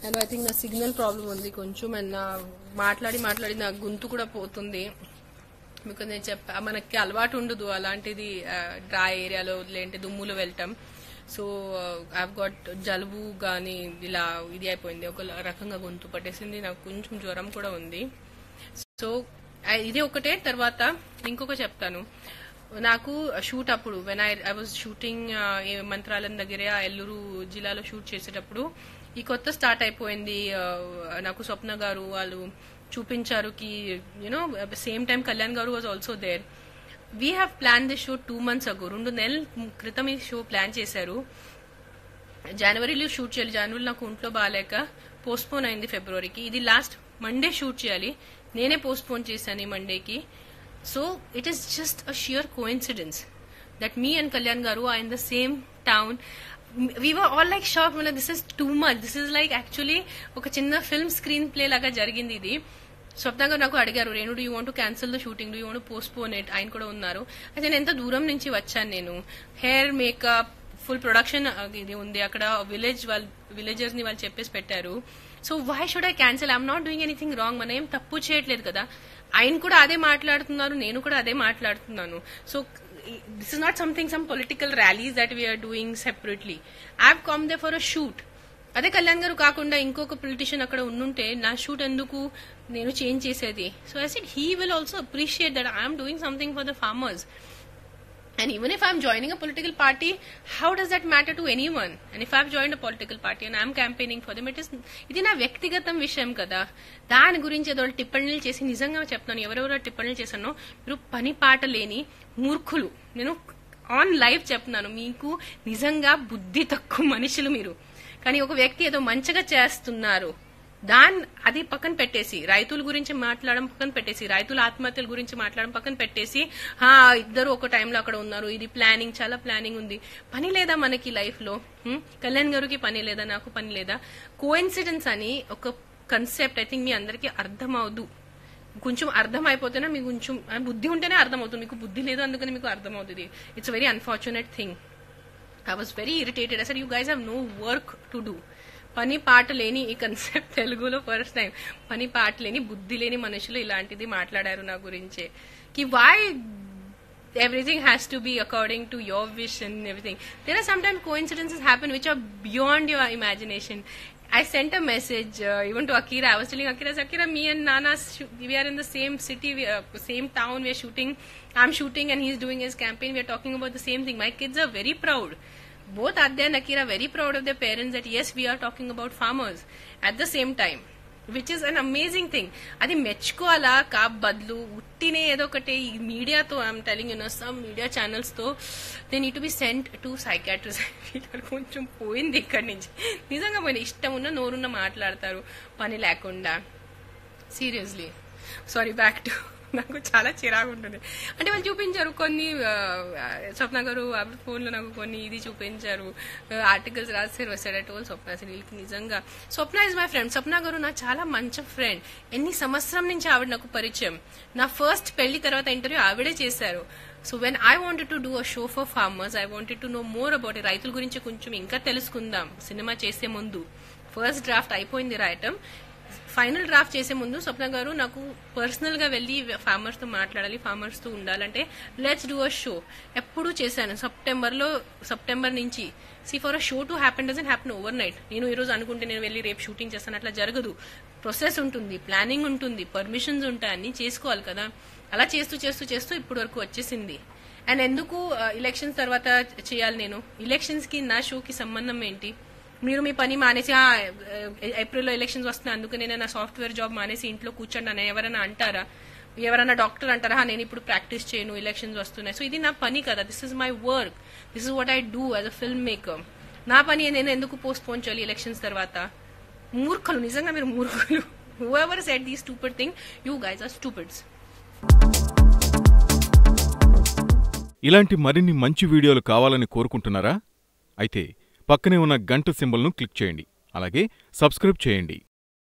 And I think నా signal problem ఉంది కొంచెం అండ్ నా మాట్లాడి మాట్లాడి నా గొంతు కూడా పోతుంది బికాజ్ నేను చెప్ప మనకి అలవాటు ఉండదు అలాంటిది డ్రై ఏరియాలో లేంటి దుమ్ములు వెళ్ళటం సో ఐవ్ గాట్ జలుబు కానీ ఇలా ఇది అయిపోయింది ఒక రకంగా గొంతు పట్టేసింది నాకు కొంచెం జ్వరం కూడా ఉంది సో ఐ- ఇది ఒకటే తర్వాత ఇంకొక చెప్తాను నాకు షూట్ అప్పుడు when I I was shooting Mantralayam దగ్గర ఎల్లూరు జిల్లాలో షూట్ చేసేటప్పుడు ఈ కొత్త స్టార్ట్ అయిపోయింది ఆ, నాకు స్వప్న గారు వాళ్ళు చూపించారు కి you know same time Kalyan garu was also there we have plan the show two months ago రెండు నెలల క్రితం ఈ షో ప్లాన్ చేశారు జనవరిలో షూట్ చేయాలి జనవరిలో నాకు ఒంట్లో బాగాలేక పోస్ట్పోన్ అయింది ఫిబ్రవరికి ఇది లాస్ట్ మండే షూట్ చేయాలి నేనే పోస్ట్పోన్ చేశాను ఈ మండేకి so it is just a sheer coincidence that me and Kalyan garu are in the same town we were all like shock మన this is too much this is like actually ఒక చిన్న film screen play లాగా జరిగింది ఇది స్వప్న గారు నాకు అడిగారు Renu do you want cancel the shooting do you want postpone it ఆయన కూడా ఉన్నారు అయితే నేను ఎంత దూరం నుంచి వచ్చాను నేను హెయిర్ మేకప్ ఫుల్ ప్రొడక్షన్ ఇది ఉంది అక్కడ విలేజ్ వాళ్ళు విలేజర్స్ ని వాళ్ళు చెప్పేసి పెట్టారు so why should I cancel I'm not doing anything wrong మనం ఏం తప్పు చేయట్లేదు కదా ఆయన కూడా అదే మాట్లాడుతున్నారు నేను కూడా అదే మాట్లాడుతున్నాను so this is not something some political rallies that we are doing separately I have come there for a shoot అదే కళ్యాణ్ గారు కాకుండా ఇంకొక పొలిటీషియన్ అక్కడ ఉండుంటే నా షూట్ ఎందుకు నేను చేంజ్ చేసేది so I said he will also appreciate that I'm doing something for the farmers And even if I'm joining a political party, how does that matter to anyone? And if I've joined a political party and I'm campaigning for them, it is ఇది నా వ్యక్తిగతం విషయం కదా దాని గురించి ఏదో టిప్పణీలు చేసి నిజంగా చెప్తున్నాను ఎవరెవరో టిప్పణీలు చేశానో మీరు పని పాట లేని మూర్ఖులు నేను ఆన్ లైవ్ చెప్తున్నాను మీకు నిజంగా బుద్ధి తక్కువ మనుషులు మీరు కానీ ఒక వ్యక్తి ఏదో మంచిగా చేస్తున్నారు దాన్ అది పక్కన పెట్టేసి రైతుల గురించి మాట్లాడడం పక్కన పెట్టేసి రైతుల ఆత్మహత్యల గురించి మాట్లాడడం పక్కన పెట్టేసి హా ఇద్దరు ఒక టైంలో అక్కడ ఉన్నారు ఇది ప్లానింగ్ చాలా ప్లానింగ్ ఉంది పని లేదా మనకి లైఫ్ లో హ్మ్? కళ్యాణ్ గారికి పని లేదా నాకు పని లేదా కోఇన్సిడెన్స్ అని ఒక కన్సెప్ట్ ఐ థింక్ మీ అందరికీ అర్థం అవదు కొంచెం అర్థం అయిపోతేనే మీకు కొంచెం ఆ, బుద్ధి ఉంటేనే అర్థం అవుతుంది మీకు బుద్ధి లేదు అందుకని మీకు అర్థం అవుతుంది it's very unfortunate thing I was very irritated అసలు you guys have no work to do పని పాట లేని ఈ కన్సెప్ట్ తెలుగులో ఫస్ట్ టైం పని పాట లేని బుద్ధి లేని మనుషులు ఇలాంటిది మాట్లాడారు నా గురించే కి why everything has to be according to your wish and everything. There are sometimes coincidences happen which are beyond your imagination. I sent a message uh, even to Akira. I was telling Akira, Akira, me and Nana, sh- we are in the same city, we are, same town. We are shooting. I'm shooting and he's doing his campaign. We are talking about the same thing. My kids are very proud. Both Adya and Akira are very proud of their parents that yes, we are talking about farmers at the same time. Which is an amazing thing అది మెచ్చుకోవాలా కా బదులు ఉట్టినే ఏదో ఒకటి ఈ మీడియాతో I'm telling you know some media channels తో they need to be sent to psychiatrist కొంచెం పోయింది ఇక్కడి నుంచి నిజంగా పోయింది ఇష్టం ఉన్న నోరున్న మాట్లాడతారు పని లేకుండా సీరియస్లీ సారీ బ్యాక్ టు నాకు చాలా చిరాకు ఉంటుంది అంటే వాళ్ళు చూపించారు కొన్ని ఆ, స్వప్న గారు ఫోన్లో నాకు కొన్ని ఇది చూపించారు ఆర్టికల్స్ రాశారు వస్తాడు టోల్ స్వప్న అసలు వీళ్ళకి నిజంగా Swapna is my friend Swapna garu నా చాలా మంచి ఫ్రెండ్ ఎన్ని సంవత్సరం నుంచి ఆవిడ నాకు పరిచయం నా ఫస్ట్ పెళ్లి తర్వాత ఇంటర్వ్యూ ఆవిడే చేశారు so when I wanted to do a show for farmers I wanted to know more about రైతుల గురించి కొంచెం ఇంకా తెలుసుకుందాం సినిమా చేసే ముందు ఫస్ట్ డ్రాఫ్ట్ అయిపోయింది రాయటం ఫైనల్ డ్రాఫ్ట్ చేసే ముందు స్వప్న గారు నాకు పర్సనల్ గా వెళ్ళి ఫార్మర్స్ తో మాట్లాడాలి ఫార్మర్స్ తో ఉండాలంటే లెట్స్ డూ అ షో ఎప్పుడు చేశాను సెప్టెంబర్ లో సెప్టెంబర్ నుంచి see for a show to happen doesn't happen overnight నేను ఈ రోజు అనుకుంటే నేను వెళ్ళి రేపు షూటింగ్ చేస్తాను అట్లా జరగదు ప్రొసెస్ ఉంటుంది ప్లానింగ్ ఉంటుంది పర్మిషన్స్ ఉంటాయి అన్ని చేసుకోవాలి కదా అలా చేస్తూ చేస్తూ చేస్తూ ఇప్పుడు వరకు వచ్చేసింది అండ్ ఎందుకు ఎలక్షన్స్ తర్వాత చేయాలి నేను ఎలక్షన్స్ కి నా షోకి సంబంధం ఏంటి మీరు మీ పని మానేసి "ఆ, ఏప్రిల్లో ఎలక్షన్స్ వస్తున్నాయి అందుకనే నేను నా సాఫ్ట్వేర్ జాబ్ మానేసి ఇంట్లో కూర్చోండి అని ఎవరైనా అంటారా ఎవరైనా డాక్టర్ అంటారా "ఆ, నేను ఇప్పుడు ప్రాక్టీస్ చేయను ఎలక్షన్స్ వస్తున్నాయి సో ఇది నా పని కదా this is my work this is what I do as a filmmaker నా పని నేను ఎందుకు పోస్ట్ పోన్ చేయాలి ఎలక్షన్స్ తర్వాత మూర్ఖులు నిజంగా మీరు మూర్ఖులు whoever set the stupid thing you guys are stupids ఇలాంటి మరిన్ని మంచి వీడియోలు కావాలని కోరుకుంటున్నారా అయితే పక్కనే ఉన్న గంట సింబల్ను క్లిక్ చేయండి అలాగే సబ్స్క్రైబ్ చేయండి